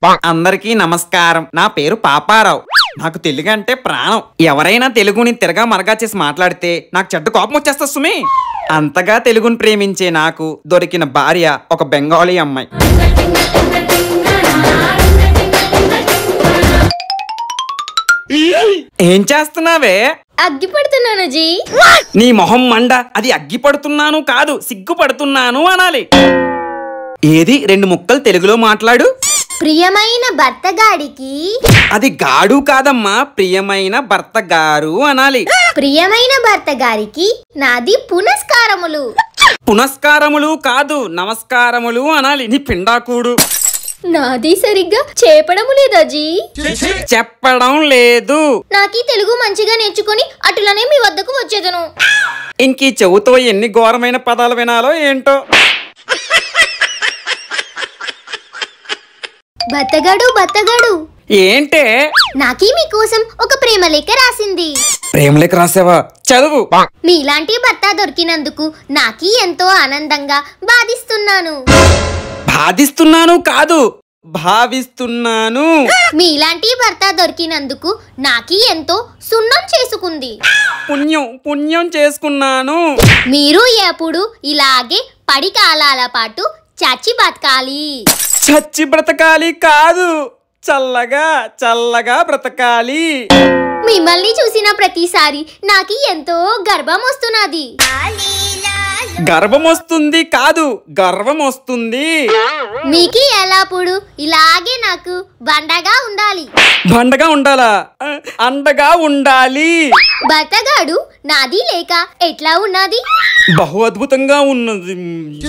అందరికీ నమస్కారం నా పేరు పాపారావు నాకు తెలుగు అంటే ప్రాణం ఎవరైనా తెలుగుని తిరగా మరగా చేసి మాట్లాడితే నాకు చెడ్డ కోపం వచ్చేస్తా సుమి అంతగా తెలుగుని ప్రేమించే నాకు దొరికిన భార్య ఒక బెంగాలీ అమ్మాయి ఏం చేస్తున్నావే అగ్గి పడుతున్నాను జీ నీ మొహం మండ అది అగ్గి పడుతున్నాను కాదు సిగ్గుపడుతున్నాను అనాలి ఏది రెండు ముక్కలు తెలుగులో మాట్లాడు ప్రియమైన భర్త గాడికి అది గాడు కాదమ్మా ప్రియమైన భర్త గారు అనాలి ప్రియమైన భర్త గారికి నాది పునస్కారములు పునస్కారములు కాదు నమస్కారములు అనాలి నీ పిండాకుడు నాది సరిగ్గా చేపడము లేదా జీ చెప్పడం లేదు నాకీ తెలుగు మంచిగా నేర్చుకొని అటులనే మీ వద్దకు వచ్చేదను ఇంక ఈ చెవుతో ఎన్ని ఘోరమైన పదాలు వినాలో ఏంటో భర్తగాడు భర్తగాడు ఏంటే నాకీ మీకోసం ఒక ప్రేమ లేఖ రాసింది ప్రేమలేక రాసావా చదువు మీలాంటి భర్త దొరికినందుకు నాకీ ఎంతో ఆనందంగా బాధిస్తున్నాను బాధిస్తున్నాను కాదు భావిస్తున్నాను మీలాంటి భర్త దొరికినందుకు నాకీ ఎంతో సున్నం చేసుకుంది పుణ్యం పుణ్యం చేసుకున్నాను మీరు ఎప్పుడు ఇలాగే పడి కాలాల పాటు చచ్చి బతకాలి చచ్చి బ్రతకాలి కాదు చల్లగా చల్లగా బ్రతకాలి మిమ్మల్ని చూసిన ప్రతిసారి నాకు ఎంతో గర్భం వస్తున్నది గర్వం వస్తుంది కాదు గర్వం వస్తుంది మీకు ఎలాప్పుడు ఇలాగే నాకు బండగా ఉండాలి బండగా ఉండాలా ఆ, అండగా ఉండాలి భర్తగాడు నాది లేక ఎట్లా ఉన్నది బహు అద్భుతంగా ఉన్నది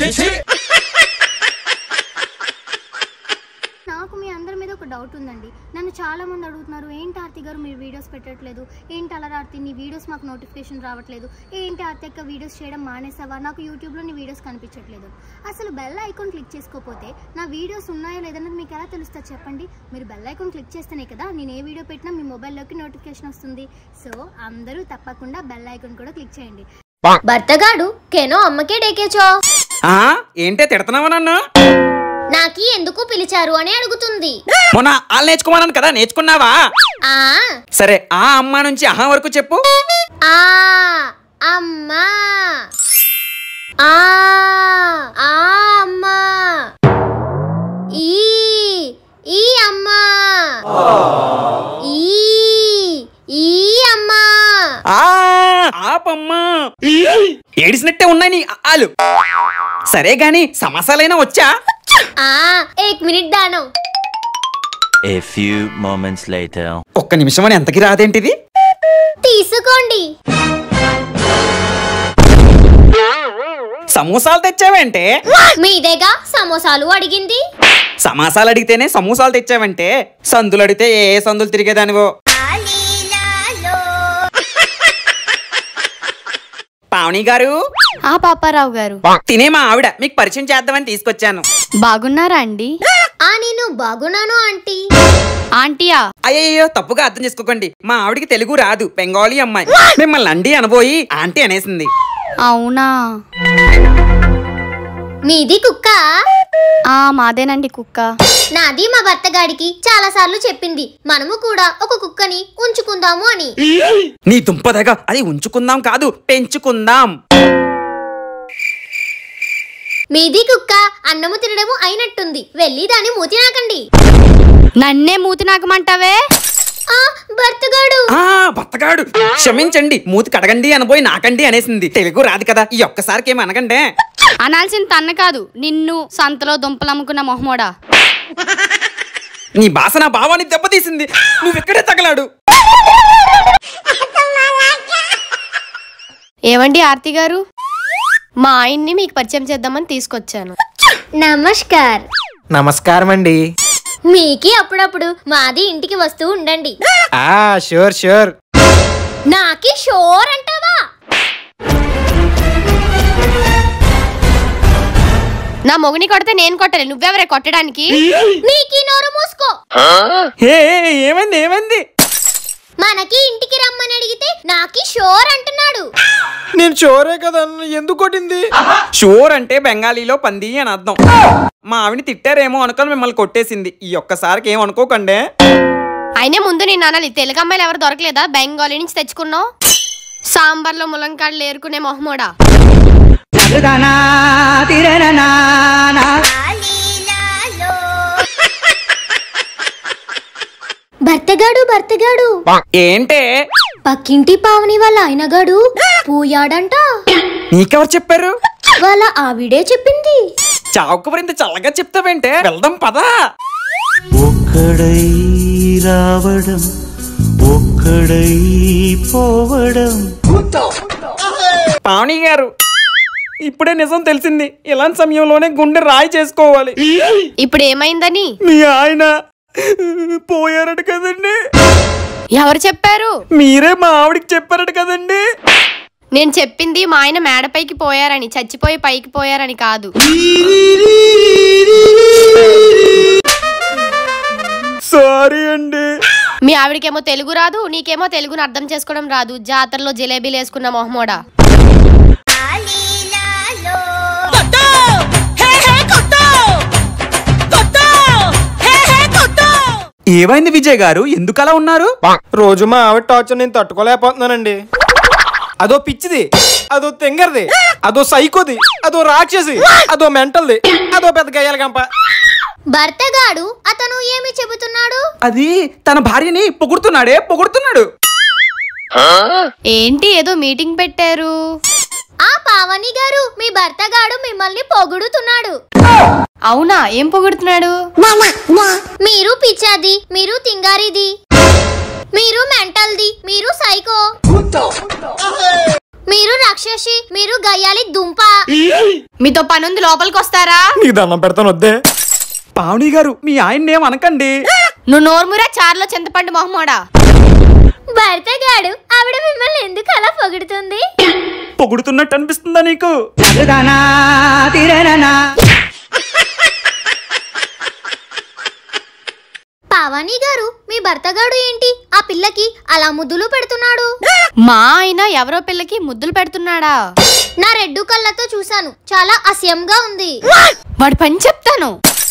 నాకు మీ అందరి మీద ఒక డౌట్ ఉందండి నన్ను చాలా మంది అడుగుతున్నారు ఏంటి ఆర్తి గారు మీరు వీడియోస్ పెట్టట్లేదు ఏంటి అలా ఆర్తి నీ వీడియోస్ మాకు నోటిఫికేషన్ రావట్లేదు ఏంటి ఆర్తి అక్క వీడియోస్ చేయడం మానేసావా నాకు యూట్యూబ్లో నీ వీడియోస్ కనిపించట్లేదు అసలు బెల్ ఐకాన్ క్లిక్ చేసుకోకపోతే నా వీడియోస్ ఉన్నాయో లేదన్నది మీకు ఎలా తెలుస్తుంది చెప్పండి మీరు బెల్ ఐకాన్ క్లిక్ చేస్తేనే కదా నేను ఏ వీడియో పెట్టినా మీ మొబైల్లోకి నోటిఫికేషన్ వస్తుంది సో అందరూ తప్పకుండా బెల్ ఐకాన్ కూడా క్లిక్ చేయండి భర్తగాడు కెనో అమ్మకే డేకేచో ఆ ఏంటే తిడుతున్నావా నన్ను నాకి ఎందుకు పిలిచారు అని అడుగుతుంది మొన్న వాళ్ళు నేర్చుకోమన్నాను కదా నేర్చుకున్నావా ఆ సరే ఆ అమ్మ నుంచి అహా వరకు చెప్పు ఆ అమ్మా ఆ ఆ అమ్మా ఈ ఈ అమ్మా ఈ ఈ అమ్మా ఆ ఆపమ్మా ఏడిసినట్టే ఉన్నాయి నీ ఆలు సరే గాని సమాసాలైనా వచ్చా ఆ ఏక్ మినిట్ దానం A few moments later. ఒక్క నిమిషం అని ఎంతకి రాదేంటిది తీసుకోండి సమోసాలు తెచ్చావంటే మీదేగా సమోసాలు అడిగింది సమాసాలు అడిగితేనే సమోసాలు తెచ్చావంటే సందులు అడిగితే ఏ ఏ సందులు తిరిగేదానివో పావని గారు ఆ పాపారావు గారు తినే మా ఆవిడ మీకు పరిచయం చేద్దామని తీసుకొచ్చాను బాగున్నారా అండి ఆ నేను బాగున్నాను ఆంటీ ఆంటీయా అయ్యయ్యో తప్పుగా అర్థం చేసుకోకండి మా ఆవిడకి తెలుగు రాదు బెంగాలీ అమ్మాయి మిమ్మల్ని అండి అనబోయి ఆంటీ అనేసింది అవునా మీది కుక్క ఆ మాదేనండి కుక్క నాది మా భర్తగాడికి చాలా సార్లు చెప్పింది మనము కూడా ఒక కుక్కని ఉంచుకుందాము అని నీ దుంపదగా అది ఉంచుకుందాం కాదు పెంచుకుందాం మీది కుక్క అన్నము తినడము అయినట్టుంది వెళ్ళి దాని మూతి నాకండి నన్నే మూతి నాకమంటావే ఆ భర్తగాడు ఆ బత్తగాడు క్షమించండి మూతి కడగండి అనబోయి నాకండి అనేసింది తెలుగు రాదు కదా ఈ ఒక్కసారికి ఏమి అనకండే అనాల్సిన తన్న కాదు నిన్ను సంతలో దుంపలమ్ముకున్న మొహమోడా నీ భాష నా భావాన్ని దెబ్బతీసింది నువ్వెక్కడే తగలాడు ఏవండి ఆర్తి గారు మా ఆయన్ని మీకు పరిచయం చేద్దామని తీసుకొచ్చాను నమస్కార్ నమస్కారం అండి మీకి అప్పుడప్పుడు మాది ఇంటికి వస్తూ ఉండండి ఆ షూర్ షూర్ నాకి షోర్ అంటావా నా మొగుని కొడితే నేను కొట్టలే నువ్వెవరే కొట్టడానికి నీకి నోరు మూసుకో ఏ ఏ, ఏమైంది ఏమైంది మనకి ఇంటికి రమ్మని అడిగితే నాకి షోర్ అంటున్నాడు నేను చోరే కదా ఎందుకు కొట్టింది షూర్ అంటే బెంగాలీలో పంది అని అర్థం మా ఆవిని తిట్టారేమో అనుకొని మిమ్మల్ని కొట్టేసింది ఈ ఒక్కసారికి ఏం అనుకోకండి అయినా ముందు నేను అనాలి తెలుగు అమ్మాయిలు ఎవరు దొరకలేదా బెంగాలీ నుంచి తెచ్చుకున్నావు సాంబార్లో ములంకాడలు ఏరుకునే మొహమోడా భర్తగాడు భర్తగాడు ఏంటే పక్కింటి పావని వాళ్ళ ఆయనగాడు పూయాడంట నీకెవరు చెప్పారు వాళ్ళ ఆవిడే చెప్పింది చావుకు చల్లగా చెప్తావేంటే వెళ్దాం పదా ఒక్కడై రావడం ఒక్కడై పోవడం పావని గారు ఇప్పుడే నిజం తెలిసింది ఇలాంటి సమయంలోనే గుండె రాయి చేసుకోవాలి ఇప్పుడు ఏమైందని మీ ఆయన పోయారట కదండి ఎవరు చెప్పారు మీరే మా ఆవిడికి చెప్పారట కదండి నేను చెప్పింది మా ఆయన మేడపైకి పోయారని చచ్చిపోయి పైకి పోయారని కాదు సారీ అండి మీ ఆవిడకేమో తెలుగు రాదు నీకేమో తెలుగును అర్థం చేసుకోవడం రాదు జాతరలో జిలేబీలు వేసుకున్న మొహమోడా ఏమైంది విజయ్ గారు ఎందుకు అలా ఉన్నారు రోజు మా ఆవిడ టార్చర్ నేను తట్టుకోలేకపోతున్నానండి అదో పిచ్చిది అదో తెంగరది అదో సైకోది అదో రాక్షసి అదో మెంటల్ది అదో పెద్ద గయ్యాల గంప భర్తగాడు అతను ఏమి చెబుతున్నాడు అది తన భార్యని పొగుడుతున్నాడే పొగుడుతున్నాడు ఏంటి ఏదో మీటింగ్ పెట్టారు ఆ పావని గారు మీ భర్తగాడు మిమ్మల్ని పొగుడుతున్నాడు అవునా ఏం పొగుడుతున్నాడు మీరు పిచ్చాది మీరు తింగారిది మీరు మెంటల్ది మీరు సైకో మీరు రాక్షసి మీరు గయ్యాలి దుంప మీతో పనుంది లోపలికి వస్తారా నీకు దండం పెడతాను వద్దే పావని గారు మీ ఆయన్ని ఏం అనకండి నువ్వు నోర్మురా చార్లో చింతపండు మొహమోడా భర్తగాడు ఆవిడ మిమ్మల్ని ఎందుకు అలా పొగుడుతుంది పొగుడుతున్నట్టు అనిపిస్తుందా నీకు పావని గారు మీ భర్తగాడు ఏంటి ఆ పిల్లకి అలా ముద్దులు పెడుతున్నాడు మా ఆయన ఎవరో పిల్లకి ముద్దులు పెడుతున్నాడా నా రెడ్డు కళ్ళతో చూశాను చాలా అసహ్యంగా ఉంది వాడి పని చెప్తాను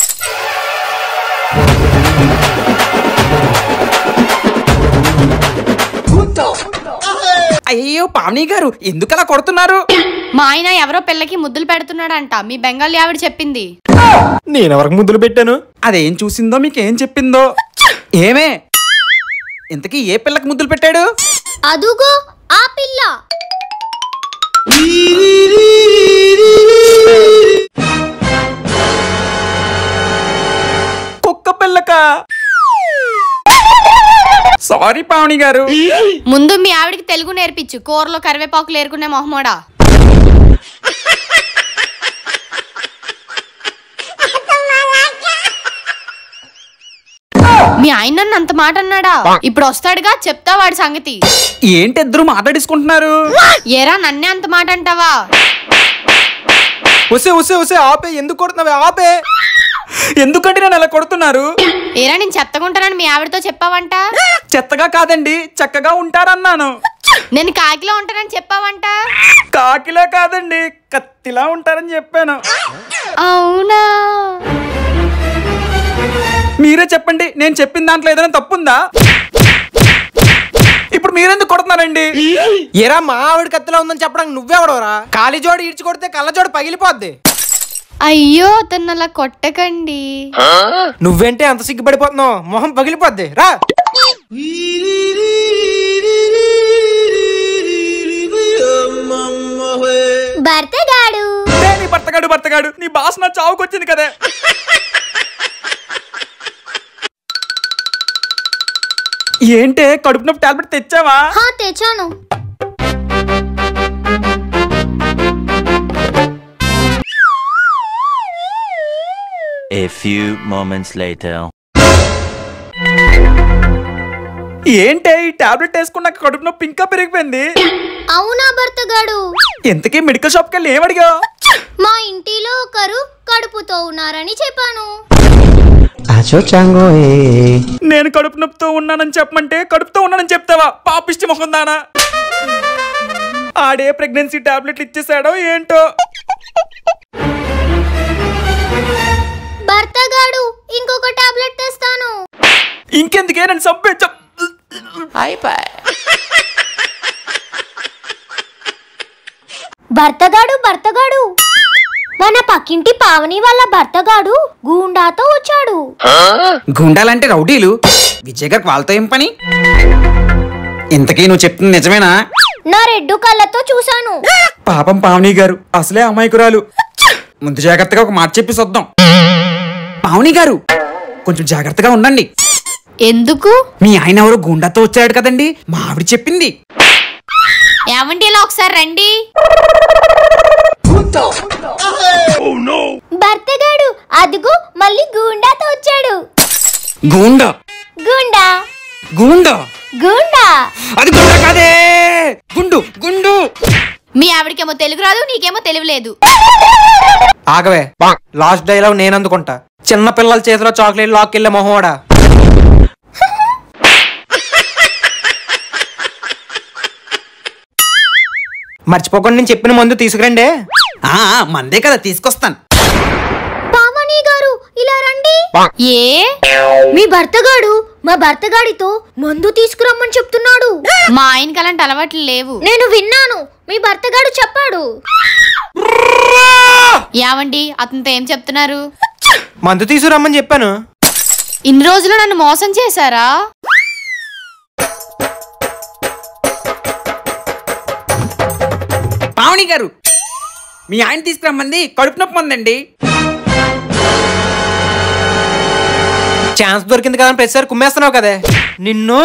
అయ్యో పావని గారు ఎందుకు అలా కొడుతున్నారు మా ఆయన ఎవరో పిల్లకి ముద్దులు పెడుతున్నాడంట మీ బెంగాలీ ఆవిడ చెప్పింది నేను ఎవరికి ముద్దులు పెట్టాను అదేం చూసిందో మీకేం చెప్పిందో ఏమే ఇంతకీ ఏ పిల్లకి ముద్దులు పెట్టాడు అదుగో ఆ పిల్ల కుక్క పిల్లక సారీ పావని గారు ముందు మీ ఆవిడకి తెలుగు నేర్పించు కూరలో కరివేపాకులు ఏరుకునే మొహమోడా మీ ఆయన నన్ను అంత మాట అన్నాడా ఇప్పుడు వస్తాడుగా చెప్తా వాడి సంగతి ఏంటి ఇద్దరు మాట్లాడేసుకుంటున్నారు ఏరా నన్నే అంత మాట అంటావా వసే వసే వసే ఆపే ఎందుకు కొడుతున్నావే ఆపే ఎందుకంటే నన్ను అలా కొడుతున్నారు ఏరా నేను చెత్తగుంటానని మీ ఆవిడతో చెప్పావంట చెత్తగా కాదండి చక్కగా ఉంటారన్నాను నేను కాకిలో ఉంటానని చెప్పావంట కాకిలా కాదండి కత్తిలా ఉంటారని చెప్పాను అవునా మీరే చెప్పండి నేను చెప్పిన దాంట్లో ఏదైనా తప్పుందా ఇప్పుడు మీరెందుకు కొడుతున్నారండి ఏరా మా ఆవిడ కత్తిలో ఉందని చెప్పడానికి నువ్వెవడోరా కాలి జోడు ఈడ్చి కొడితే కళ్ళ జోడు పగిలిపోద్ది అయ్యో అతను అలా కొట్టకండి నువ్వేంటే అంత సిగ్గుపడిపోతున్నావు మొహం పగిలిపోద్ది రా భర్తగాడు ఏ, నీ భర్తగాడు భర్తగాడు నీ బాస్ నా చావుకొచ్చింది కదే ఏంటే కడుపు నొప్పి టాబ్లెట్ తెచ్చావా హా తెచ్చాను A few moments later. ఏంటే ఈ టాబ్లెట్ వేసుకున్నాక కడుపు నొప్పి ఇంకా పెరిగిపోయింది అవునా భర్తగాడు ఎంతకీ మెడికల్ షాప్కి వెళ్ళి ఏమడిగా మా ఇంటిలో ఒకరు కడుపుతో ఉన్నారని చెప్పాను నేను కడుపు నొప్పితో ఉన్నానని చెప్పమంటే కడుపుతో ఉన్నానని చెప్తావా పాపిష్టి ముఖం దానా ఆడే ప్రెగ్నెన్సీ టాబ్లెట్లు ఇచ్చేసాడో ఏంటో భర్తగాడు ఇంకొక టాబ్లెట్ తెస్తాను ఇంకెందుకే నన్ను చంపే చంప్ భర్తగాడు భర్తగాడు మన పక్కింటి పావని వాళ్ళ భర్తగాడు గూండాతో వచ్చాడు గుండాలంటే రౌడీలు విజయ్ గారికి వాళ్ళతో ఏం పని ఇంతకీ నువ్వు చెప్తుంది నిజమేనా నా రెడ్డు కళ్ళతో చూశాను పాపం పావని గారు అసలే అమాయకురాలు ముందు జాగ్రత్తగా ఒక మాట చెప్పి చూద్దాం పావని గారు కొంచెం జాగ్రత్తగా ఉండండి ఎందుకు మీ ఆయన ఎవరు గుండాతో వచ్చాడు కదండి మా ఆవిడ చెప్పింది ఏమంటే ఇలా ఒకసారి రండి భర్తగాడు అదిగో మళ్ళీ గూండాతో వచ్చాడు గూండా గుండా గూండా గుండా అది గుండా కాదే గుండు గుండు మీ ఆవిడకేమో తెలుగు రాదు నీకేమో తెలివి లేదు ఆగవే లాస్ట్ డైలాగ్ నేను అందుకుంటా చిన్న పిల్లల చేతిలో చాక్లెట్ లాక్కెళ్ళే మొహోడా మర్చిపోకుండా నేను చెప్పిన మందు తీసుకురండి ఆ ఆ, మందే కదా తీసుకొస్తాను పావని గారు ఇలా రండి ఏ మీ భర్తగాడు మా భర్తగాడితో మందు తీసుకురమ్మని చెప్తున్నాడు మా ఆయనకి అలాంటి అలవాట్లు లేవు నేను విన్నాను మీ భర్తగాడు చెప్పాడు ఏమండి అతనితో ఏం చెప్తున్నారు మందు తీసుకురమ్మని చెప్పాను ఇన్ని రోజులు నన్ను మోసం చేశారా పావని గారు మీ ఆయన తీసుకురమ్మంది కడుపు నొప్పి ఉందండి ఛాన్స్ దొరికింది కదా అని ప్రతిసారి కుమ్మేస్తున్నావు కదే నిన్ను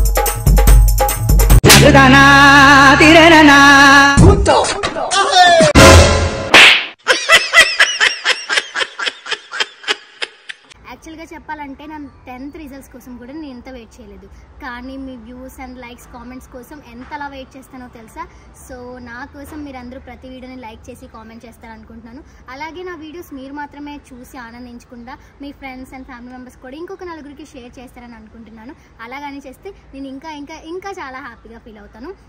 యాక్చువల్గా చెప్పాలంటే నా టెన్త్ రిజల్ట్స్ కోసం కూడా నేను ఎంత వెయిట్ చేయలేదు కానీ మీ వ్యూస్ అండ్ లైక్స్ కామెంట్స్ కోసం ఎంతలా వెయిట్ చేస్తానో తెలుసా సో నా కోసం మీరు అందరూ ప్రతి వీడియోని లైక్ చేసి కామెంట్ చేస్తారనుకుంటున్నాను అలాగే నా వీడియోస్ మీరు మాత్రమే చూసి ఆనందించకుండా మీ ఫ్రెండ్స్ అండ్ ఫ్యామిలీ మెంబర్స్ కూడా ఇంకొక నలుగురికి షేర్ చేస్తారని అనుకుంటున్నాను అలాగని చేస్తే నేను ఇంకా ఇంకా ఇంకా చాలా హ్యాపీగా ఫీల్ అవుతాను